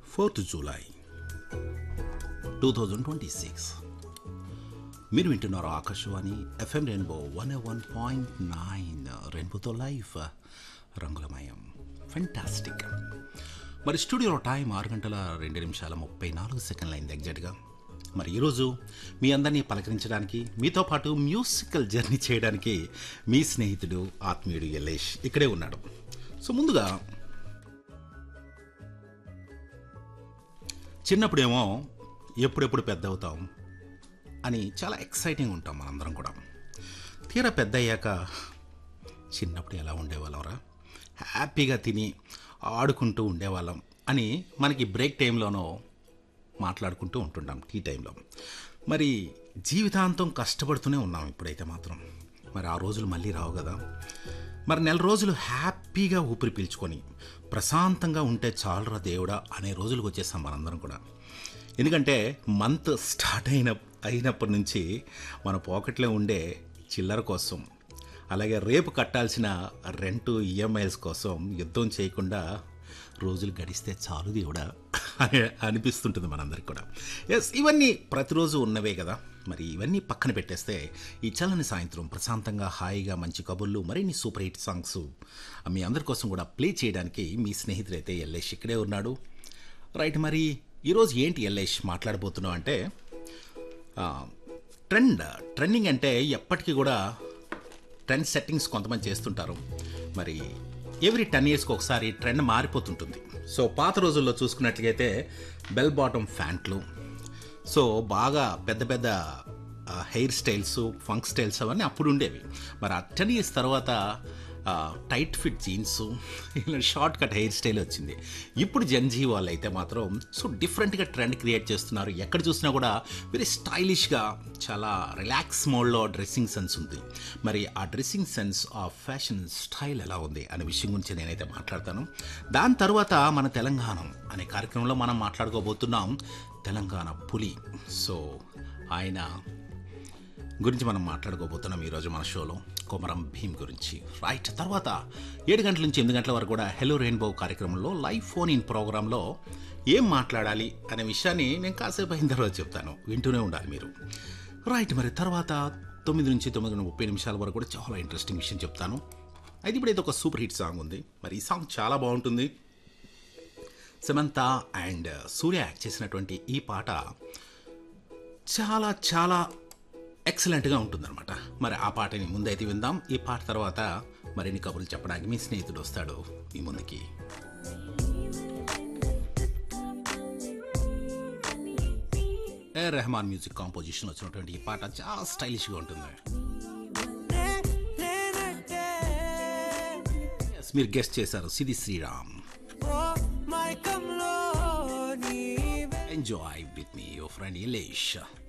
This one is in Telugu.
fourth July two thousand twenty six మీరు వింటున్నారు Akashvani FM rainbow one one point nine రెయిన్బోతో లైఫ్ రంగులమయం ఫెంటాస్టిక్ మరి స్టూడియోలో టైం ఆరు గంటల రెండు నిమిషాల ముప్పై నాలుగు సెకండ్లు అయింది ఎగ్జాక్ట్గా మరి ఈరోజు మీ అందరినీ పలకరించడానికి మీతో పాటు మ్యూజికల్ జర్నీ చేయడానికి మీ స్నేహితుడు ఆత్మీయుడు యలేష్ ఇక్కడే ఉన్నాడు సో ముందుగా చిన్నప్పుడేమో ఎప్పుడెప్పుడు పెద్ద అవుతాం అని చాలా ఎక్సైటింగ్ ఉంటాం మనందరం కూడా తీరా పెద్ద అయ్యాక చిన్నప్పుడు ఎలా ఉండేవాళ్ళంరా హ్యాపీగా తిని ఆడుకుంటూ ఉండేవాళ్ళం అని మనకి బ్రేక్ టైంలోనో మాట్లాడుకుంటూ ఉంటుంటాం టీ టైంలో మరి జీవితాంతం కష్టపడుతూనే ఉన్నాం ఇప్పుడైతే మాత్రం మరి ఆ రోజులు మళ్ళీ రావు కదా మరి నెల రోజులు హ్యాపీగా ఊపిరి పీల్చుకొని ప్రశాంతంగా ఉంటే చాలరా దేవుడా అనే రోజులకు వచ్చేసాం మనందరం కూడా ఎందుకంటే మంత్ స్టార్ట్ అయిన అయినప్పటి నుంచి మన పాకెట్లో ఉండే చిల్లర కోసం అలాగే రేపు కట్టాల్సిన రెంటు ఈఎంఐస్ కోసం యుద్ధం చేయకుండా రోజులు గడిస్తే చాలు దేవుడా అని అనిపిస్తుంటుంది మనందరికి కూడా ఎస్ ఇవన్నీ ప్రతిరోజు ఉన్నవే కదా మరి ఇవన్నీ పక్కన పెట్టేస్తే ఈ చల్లని సాయంత్రం ప్రశాంతంగా హాయిగా మంచి కబుర్లు మరిన్ని సూపర్ హిట్ సాంగ్స్ మీ అందరి కోసం కూడా ప్లే చేయడానికి మీ స్నేహితుడైతే ఎల్లేష్ ఇక్కడే ఉన్నాడు రైట్ మరి ఈరోజు ఏంటి ఎల్లేష్ మాట్లాడబోతున్నావు అంటే ఆ, ట్రెండ్ ట్రెండింగ్ అంటే ఎప్పటికీ కూడా ట్రెండ్ సెట్టింగ్స్ కొంతమంది చేస్తుంటారు మరి ఎవ్రీ టెన్ ఇయర్స్కి ఒకసారి ట్రెండ్ మారిపోతుంటుంది సో పాత రోజుల్లో చూసుకున్నట్లయితే బెల్ బాటమ్ ఫ్యాంట్లు సో బాగా పెద్ద పెద్ద హెయిర్ స్టైల్స్ ఫంక్ స్టైల్స్ అవన్నీ అప్పుడు ఉండేవి మరి ఆ టెన్ ఇయర్స్ తర్వాత టైట్ ఫిట్ జీన్స్ ఇలా షార్ట్ కట్ హెయిర్ స్టైల్ వచ్చింది ఇప్పుడు జెన్జీ వాళ్ళు అయితే మాత్రం సో డిఫరెంట్గా ట్రెండ్ క్రియేట్ చేస్తున్నారు ఎక్కడ చూసినా కూడా వెరీ స్టైలిష్గా చాలా రిలాక్స్ మోడ్లో డ్రెస్సింగ్ సెన్స్ ఉంది మరి ఆ డ్రెస్సింగ్ సెన్స్ ఆ ఫ్యాషన్ స్టైల్ ఎలా ఉంది అనే విషయం గురించి నేనైతే మాట్లాడతాను దాని తర్వాత మన తెలంగాణ అనే కార్యక్రమంలో మనం మాట్లాడుకోబోతున్నాం తెలంగాణ పులి సో ఆయన గురించి మనం మాట్లాడుకోబోతున్నాం ఈరోజు మన షోలో కొమరం భీమ్ గురించి రైట్ తర్వాత ఏడు గంటల నుంచి ఎనిమిది గంటల వరకు కూడా హెలో రెయిన్బో కార్యక్రమంలో లైవ్ ఫోన్ ఇన్ ప్రోగ్రాంలో ఏం మాట్లాడాలి అనే విషయాన్ని నేను కాసేపు అయిన తర్వాత చెప్తాను వింటూనే ఉండాలి మీరు రైట్ మరి తర్వాత తొమ్మిది నుంచి తొమ్మిది నుండి ముప్పై నిమిషాల వరకు కూడా చాలా ఇంట్రెస్టింగ్ విషయం చెప్తాను అయితే ఇప్పుడైతే ఒక సూపర్ హిట్ సాంగ్ ఉంది మరి ఈ సాంగ్ చాలా బాగుంటుంది సమంత అండ్ సూర్య యాక్ట్ చేసినటువంటి ఈ పాట చాలా చాలా ఎక్సలెంట్గా ఉంటుందన్నమాట మరి ఆ పాటని ముందైతే విందాం ఈ పాట తర్వాత మరిన్ని కబుర్లు చెప్పడానికి మీ స్నేహితుడు వస్తాడు మీ ముందుకి ఏ రెహమాన్ మ్యూజిక్ కాంపోజిషన్ వచ్చినటువంటి ఈ పాట చాలా స్టైలిష్గా ఉంటుంది Yes, మీరు గెస్ట్ చేశారు సిది శ్రీరామ్ ఎంజాయ్ విత్ మీ యువర్ ఫ్రెండ్ ఇలేష్